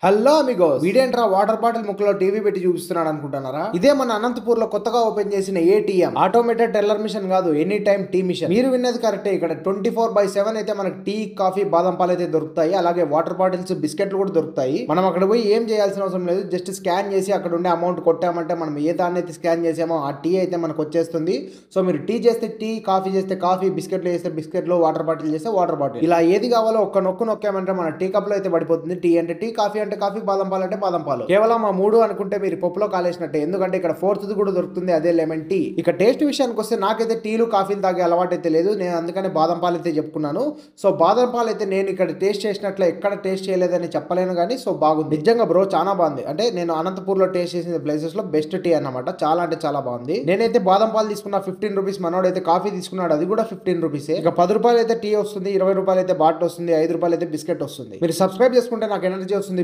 hello amigo వీడేంట్రా water bottle ముక్కలో TV పెట్టి చూపిస్తున్నాడు అనుకుంటున్నారా ఇదే మన అనంతపూర్ లో కొత్తగా ఓపెన్ చేసిన ఏటీఎం ఆటోమేటెడ్ టెల్లర్ మిషన్ కాదు ఎనీ టైం టీ మిషన్ మీరు విన్నది కరెక్టే ఇక్కడ ట్వంటీ ఫోర్ బై సెవెన్ అయితే మనకి టీ కాఫీ బాదం పాలు అయితే దొరుకుతాయి అలాగే వాటర్ బాటిల్స్ బిస్కెట్లు కూడా దొరుకుతాయి మనం అక్కడ పోయి ఏం చేయాల్సిన అవసరం లేదు జస్ట్ స్కాన్ చేసి అక్కడ ఉండే అమౌంట్ కొట్టామంటే మనం ఏ దాన్ని అయితే స్కాన్ చేసామో ఆ టీ అయితే మనకు వచ్చేస్తుంది సో మీరు టీ చేస్తే టీ కాఫీ చేస్తే కాఫీ బిస్కెట్లు చేస్తే బిస్కెట్లు వాటర్ బాటిల్ చేస్తే వాటర్ బాటిల్ ఇలా ఏది కావాలో ఒక్క నొక్కు నొక్కామంటే మన టీ కప్ లో అయితే పడిపోతుంది టీ అంటే టీ కాఫీ అంటే కాఫీ బాదం పాలు అంటే బాదం పాలు కేవలం ఆ మూడు అనుకుంటే మీరు పప్పులో కాలేసినట్టే ఎందుకంటే ఇక్కడ ఫోర్త్ కూడా దొరుకుతుంది అదే లెమన్ టీ ఇక టేస్ట్ విషయానికి వస్తే నాకైతే టీలు కాఫీలు తాగే అలవాటు అయితే లేదు నేను అందుకని బాదం పాలు అయితే చెప్పుకున్నాను సో బాదం పాలు అయితే నేను ఇక్కడ టేస్ట్ చేసినట్లు ఎక్కడ టేస్ట్ చేయలేదని చెప్పలేను కానీ సో బాగుంది నిజంగా బ్రో చాలా బాగుంది అంటే నేను అనంతపూర్ లో టేస్ట్ చేసిన ప్లేసెస్ లో బెస్ట్ టీ అన్నమాట చాలా అంటే చాలా బాగుంది నేనైతే బాదం పాలు తీసుకున్నా ఫిఫ్టీన్ రూపీస్ మనోడు అయితే కాఫీ తీసుకున్నాడు అది కూడా ఫిఫ్టీన్ రూపీస్ ఇక పది రూపాయలు అయితే టీ వస్తుంది ఇరవై రూపాయలు అయితే బాట్ వస్తుంది ఐదు రూపాయలు అయితే బిస్కెట్ వస్తుంది మీరు సబ్స్క్రైబ్ చేసుకుంటే నాకు ఎనర్జీ వస్తుంది